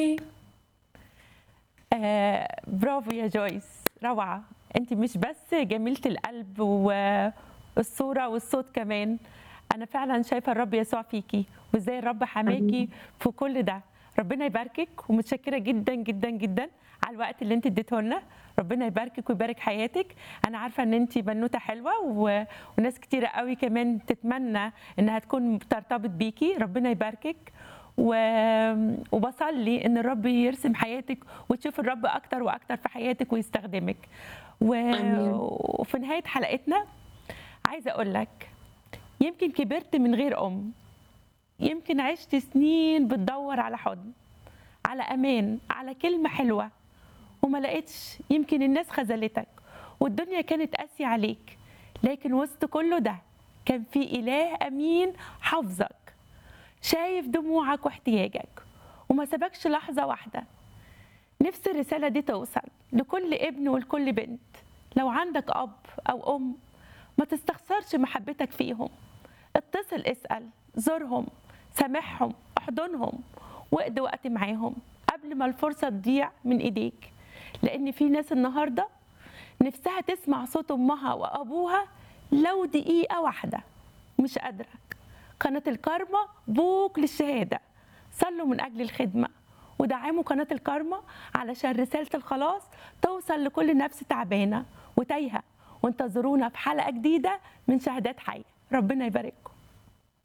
آه برافو يا جويس روعة انت مش بس جميلة القلب والصورة والصوت كمان انا فعلا شايفة الرب يسوع فيكي وازاي الرب حماكي في كل ده ربنا يباركك ومتشكرة جدا جدا جدا على الوقت اللي انت اديته لنا ربنا يباركك ويبارك حياتك انا عارفه ان انت بنوته حلوه و... وناس كتيره قوي كمان تتمنى انها تكون ترتبط بيكي ربنا يباركك و... وبصلي ان الرب يرسم حياتك وتشوف الرب اكتر واكتر في حياتك ويستخدمك و... آمين. وفي نهايه حلقتنا عايزه اقول لك يمكن كبرت من غير ام يمكن عشت سنين بتدور على حضن على امان على كلمه حلوه وما لقيتش يمكن الناس خذلتك والدنيا كانت قاسيه عليك لكن وسط كله ده كان في اله امين حافظك شايف دموعك واحتياجك وما سابكش لحظه واحده نفس الرساله دي توصل لكل ابن ولكل بنت لو عندك اب او ام ما تستخسرش محبتك فيهم اتصل اسال زورهم سامحهم احضنهم واقضي وقت معاهم قبل ما الفرصه تضيع من ايديك لان في ناس النهارده نفسها تسمع صوت امها وابوها لو دقيقه واحده مش قادره قناه الكارما بوك للشهاده صلوا من اجل الخدمه ودعموا قناه الكارما علشان رساله الخلاص توصل لكل نفس تعبانه وتايهه وانتظرونا في حلقه جديده من شهادات حيه ربنا يبارككم